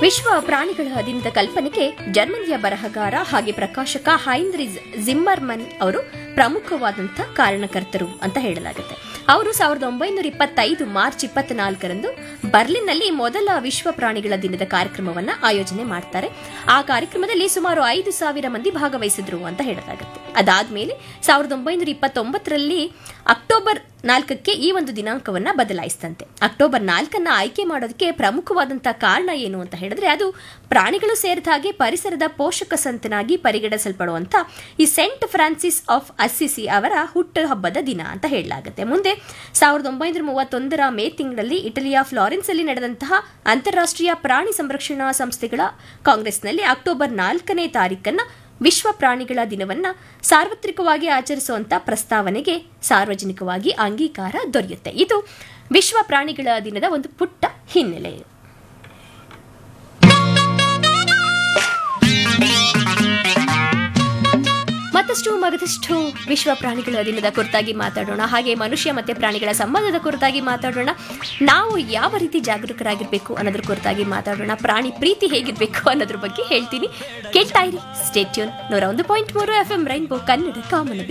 ವಿಶ್ವ ಪ್ರಾಣಿಗಳ ದಿನದ ಕಲ್ಪನೆಗೆ ಜರ್ಮನಿಯ ಬರಹಗಾರ ಹಾಗೆ ಪ್ರಕಾಶಕ ಹೈನ್ರಿಸ್ ಜಿಮ್ಮರ್ಮನ್ ಅವರು ಪ್ರಮುಖವಾದಂಥ ಕಾರಣಕರ್ತರು ಅಂತ ಹೇಳಲಾಗುತ್ತೆ ಅವರು ಸಾವಿರದ ಒಂಬೈನೂರ ಇಪ್ಪತ್ತೈದು ಮಾರ್ಚ್ ಇಪ್ಪತ್ನಾಲ್ಕರಂದು ಬರ್ಲಿನ್ನಲ್ಲಿ ಮೊದಲ ವಿಶ್ವ ಪ್ರಾಣಿಗಳ ದಿನದ ಕಾರ್ಯಕ್ರಮವನ್ನ ಆಯೋಜನೆ ಮಾಡ್ತಾರೆ ಆ ಕಾರ್ಯಕ್ರಮದಲ್ಲಿ ಸುಮಾರು ಐದು ಸಾವಿರ ಮಂದಿ ಭಾಗವಹಿಸಿದ್ರು ಅಂತ ಹೇಳಲಾಗುತ್ತೆ ಅದಾದ್ಮೇಲೆ ಸಾವಿರದ ಒಂಬೈನೂರ ಇಪ್ಪತ್ತೊಂಬತ್ತರಲ್ಲಿ ಅಕ್ಟೋಬರ್ ನಾಲ್ಕಕ್ಕೆ ಈ ಒಂದು ದಿನಾಂಕವನ್ನ ಬದಲಾಯಿಸ್ತಂತೆ ಅಕ್ಟೋಬರ್ ನಾಲ್ಕನ್ನ ಆಯ್ಕೆ ಮಾಡೋದಕ್ಕೆ ಪ್ರಮುಖವಾದಂತಹ ಕಾರಣ ಏನು ಅಂತ ಹೇಳಿದ್ರೆ ಅದು ಪ್ರಾಣಿಗಳು ಸೇರಿದ ಹಾಗೆ ಪರಿಸರದ ಪೋಷಕ ಸಂತನಾಗಿ ಪರಿಗಣಿಸಲ್ಪಡುವಂತ ಈ ಸೆಂಟ್ ಫ್ರಾನ್ಸಿಸ್ ಆಫ್ ಅಸ್ಸಿಸಿ ಅವರ ಹುಟ್ಟು ಹಬ್ಬದ ದಿನ ಅಂತ ಹೇಳಲಾಗುತ್ತೆ ಮುಂದೆ ಸಾವಿರದ ಒಂಬೈನೂರ ಮೂವತ್ತೊಂದರ ಮೇ ತಿಂಗಳಲ್ಲಿ ಇಟಲಿಯ ಫ್ಲಾರೆನ್ಸ್ ಅಲ್ಲಿ ನಡೆದಂತಹ ಅಂತಾರಾಷ್ಟ್ರೀಯ ಪ್ರಾಣಿ ಸಂರಕ್ಷಣಾ ಸಂಸ್ಥೆಗಳ ಕಾಂಗ್ರೆಸ್ನಲ್ಲಿ ಅಕ್ಟೋಬರ್ ನಾಲ್ಕನೇ ತಾರೀಕನ್ನ ವಿಶ್ವ ಪ್ರಾಣಿಗಳ ದಿನವನ್ನ ಸಾರ್ವತ್ರಿಕವಾಗಿ ಆಚರಿಸುವಂತ ಪ್ರಸ್ತಾವನೆಗೆ ಸಾರ್ವಜನಿಕವಾಗಿ ಅಂಗೀಕಾರ ದೊರೆಯುತ್ತೆ ಇದು ವಿಶ್ವ ಪ್ರಾಣಿಗಳ ದಿನದ ಒಂದು ಪುಟ್ಟ ಹಿನ್ನೆಲೆ ಮತ್ತಷ್ಟು ಮಗದಷ್ಟು ವಿಶ್ವ ಪ್ರಾಣಿಗಳ ದಿನದ ಕುರಿತಾಗಿ ಮಾತಾಡೋಣ ಹಾಗೆ ಮನುಷ್ಯ ಮತ್ತೆ ಪ್ರಾಣಿಗಳ ಸಂಬಂಧದ ಕುರಿತಾಗಿ ಮಾತಾಡೋಣ ನಾವು ಯಾವ ರೀತಿ ಜಾಗರೂಕರಾಗಿರ್ಬೇಕು ಅನ್ನೋದ್ರ ಕುರಿತಾಗಿ ಮಾತಾಡೋಣ ಪ್ರಾಣಿ ಪ್ರೀತಿ ಹೇಗಿರ್ಬೇಕು ಅನ್ನೋದ್ರ ಬಗ್ಗೆ ಹೇಳ್ತೀನಿ ಕೇಳ್ತಾ ಇರಿ ಸ್ಟೇಟ್ಯೂನ್ ನೂರ ಒಂದು ಪಾಯಿಂಟ್ ಮೂರು ಎಫ್ ಎಂ ರೈನ್ಬೋ ಕನ್ನಡ ಕಾಮನಬಿ